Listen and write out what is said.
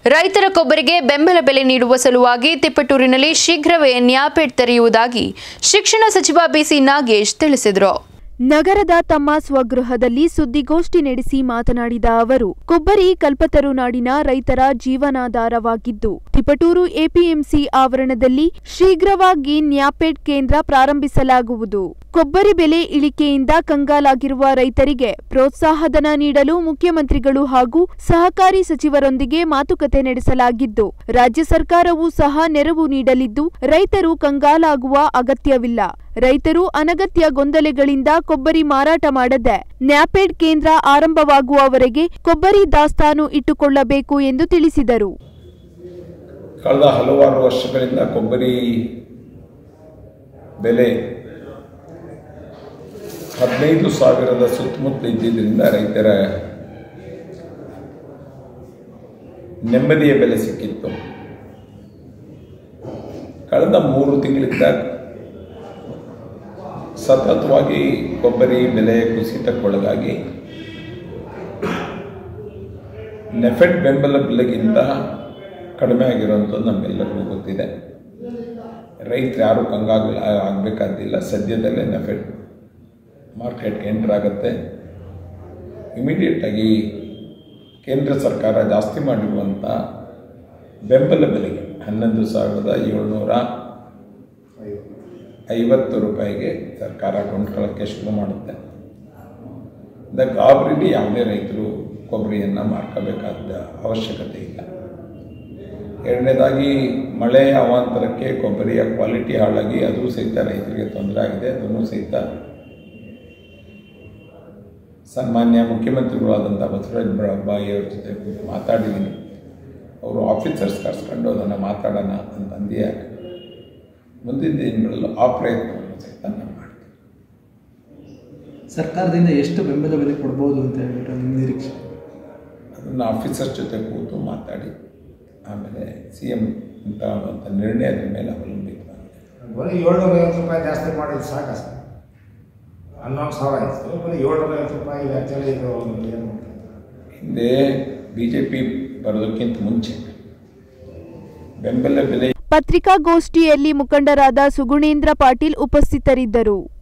ರೈತರ ಕೊಬ್ಬರಿಗೆ ಬೆಂಬಲ ಬೆಲೆ ನೀಡುವ ಸಲುವಾಗಿ ತಿಪ್ಪಟೂರಿನಲ್ಲಿ ಶೀಘ್ರವೇ ನ್ಯಾಪೆಟ್ ತೆರೆಯುವುದಾಗಿ ಶಿಕ್ಷಣ ಸಚಿವ ಬಿಸಿ ನಾಗೇಶ್ ತಿಳಿಸಿದರು ನಗರದ ತಮ್ಮ ಸ್ವಗೃಹದಲ್ಲಿ ಸುದ್ದಿಗೋಷ್ಠಿ ನಡೆಸಿ ಮಾತನಾಡಿದ ಅವರು ಕೊಬ್ಬರಿ ಕಲ್ಪತರು ನಾಡಿನ ರೈತರ ಜೀವನಾಧಾರವಾಗಿದ್ದು ತಿಪಟೂರು ಎಪಿಎಂಸಿ ಆವರಣದಲ್ಲಿ ಶೀಘ್ರವಾಗಿ ನ್ಯಾಪೆಡ್ ಕೇಂದ್ರ ಪ್ರಾರಂಭಿಸಲಾಗುವುದು ಕೊಬ್ಬರಿ ಬೆಲೆ ಇಳಿಕೆಯಿಂದ ಕಂಗಾಲಾಗಿರುವ ರೈತರಿಗೆ ಪ್ರೋತ್ಸಾಹಧನ ನೀಡಲು ಮುಖ್ಯಮಂತ್ರಿಗಳು ಹಾಗೂ ಸಹಕಾರಿ ಸಚಿವರೊಂದಿಗೆ ಮಾತುಕತೆ ನಡೆಸಲಾಗಿದ್ದು ರಾಜ್ಯ ಸರ್ಕಾರವೂ ಸಹ ನೆರವು ನೀಡಲಿದ್ದು ರೈತರು ಕಂಗಾಲಾಗುವ ಅಗತ್ಯವಿಲ್ಲ ರೈತರು ಅನಗತ್ಯ ಗೊಂದಲೆಗಳಿಂದ ಕೊಬ್ಬರಿ ಮಾರಾಟ ಮಾಡದೆ ನ್ಯಾಪೆಡ್ ಕೇಂದ್ರ ಆರಂಭವಾಗುವವರೆಗೆ ಕೊಬ್ಬರಿ ದಾಸ್ತಾನು ಇಟ್ಟುಕೊಳ್ಳಬೇಕು ಎಂದು ತಿಳಿಸಿದರು ಕಳೆದ ಹಲವಾರು ವರ್ಷಗಳಿಂದ ಕೊಬ್ಬರಿ ಬೆಲೆ ಹದಿನೈದು ಸಾವಿರದ ಸುತ್ತಮುತ್ತ ಇದ್ದಿದ್ದರಿಂದ ರೈತರ ನೆಮ್ಮದಿಯ ಬೆಲೆ ಸಿಕ್ಕಿತ್ತು ಕಳೆದ ಮೂರು ತಿಂಗಳಿಂದ ಸತತವಾಗಿ ಕೊಬ್ಬರಿ ಬೆಲೆ ಕುಸಿತಕ್ಕೊಳಗಾಗಿ ನೆಫೆಡ್ ಬೆಂಬಲ ಬೆಲೆಗಿಂತ ಕಡಿಮೆ ಆಗಿರುವಂಥದ್ದು ನಮ್ಮೆಲ್ಲರಿಗೂ ಗೊತ್ತಿದೆ ರೈತರು ಯಾರು ಕಂಗಾಗ ಆಗಬೇಕಾದಿಲ್ಲ ಸದ್ಯದಲ್ಲೇ ನೆಫೆಡ್ ಮಾರ್ಕೆಟ್ಗೆ ಎಂಟರ್ ಆಗುತ್ತೆ ಇಮಿಡಿಯೇಟಾಗಿ ಕೇಂದ್ರ ಸರ್ಕಾರ ಜಾಸ್ತಿ ಮಾಡಿರುವಂಥ ಬೆಂಬಲ ಬೆಲೆಗೆ ಹನ್ನೊಂದು ಸಾವಿರದ ಏಳ್ನೂರ ಐವತ್ತು ರೂಪಾಯಿಗೆ ಸರ್ಕಾರ ಕೊಂಡ್ಕೊಳ್ಳೋಕ್ಕೆ ಶುರು ಮಾಡುತ್ತೆ ದ ಗಾಬರಿಲಿ ಯಾವುದೇ ರೈತರು ಕೊಬ್ಬರಿಯನ್ನು ಮಾರ್ಕೋಬೇಕಾದ ಅವಶ್ಯಕತೆ ಇಲ್ಲ ಎರಡನೇದಾಗಿ ಮಳೆ ಅವಾಂತರಕ್ಕೆ ಕೊಬ್ಬರಿಯ ಕ್ವಾಲಿಟಿ ಹಾಳಾಗಿ ಅದು ಸಹಿತ ರೈತರಿಗೆ ತೊಂದರೆ ಆಗಿದೆ ಅದನ್ನು ಸಹಿತ ಸನ್ಮಾನ್ಯ ಮುಖ್ಯಮಂತ್ರಿಗಳಾದಂಥ ಬಸವರಾಜ ಬೊಮ್ಮಾಯಿಯವ್ರ ಜೊತೆ ಕೂತು ಮಾತಾಡಿದ್ದೀನಿ ಅವರು ಆಫೀಸರ್ಸ್ ಕರ್ಸ್ಕೊಂಡು ಅದನ್ನು ಮಾತಾಡೋಣ ಅಂತ ಅಂದಿಯ ಮುಂದಿನ ದಿನಗಳಲ್ಲೂ ಆ ಪ್ರಯತ್ನವನ್ನು ಸಹಿತ ನಾನು ಮಾಡ್ತೀನಿ ಸರ್ಕಾರದಿಂದ ಎಷ್ಟು ಬೆಂಬಲ ಬೆಲೆ ಕೊಡ್ಬೋದು ಅಂತ ಹೇಳ್ಬಿಟ್ಟು ನಿಮ್ಮ ನಿರೀಕ್ಷೆ ಅದನ್ನು ಆಫೀಸರ್ಸ್ ಜೊತೆ ಕೂತು ಮಾತಾಡಿ ಆಮೇಲೆ ಸಿ ಎಮ್ ಅಂತ ಅಂತ ನಿರ್ಣಯದ ಮೇಲೆ ಅವಲಂಬಿತವಾಗಿದೆ ಬರೀ ಏಳ್ನೂರ ಐವತ್ತು ರೂಪಾಯಿ ಜಾಸ್ತಿ ಮಾಡಿದ್ರೆ ಸಾಕ ಸರ್ ಹನ್ನೊಂದು ಸಾವಿರ ಆಯಿತು ಬರೀ ಏಳ್ನೂರ ಐವತ್ತು ರೂಪಾಯಿ ಆ್ಯಕ್ಚುಲಿ ಇದು ಏನು ಹಿಂದೆ ಬಿ ಜೆ ಪಿ ಬರೋದಕ್ಕಿಂತ ಮುಂಚೆ ಬೆಂಬಲ ಬೆಲೆ ಪತ್ರಿಕಾಗೋಷ್ಠಿಯಲ್ಲಿ ಮುಖಂಡರಾದ ಸುಗುಣೇಂದ್ರ ಪಾಟೀಲ್ ಉಪಸ್ಥಿತರಿದ್ದರು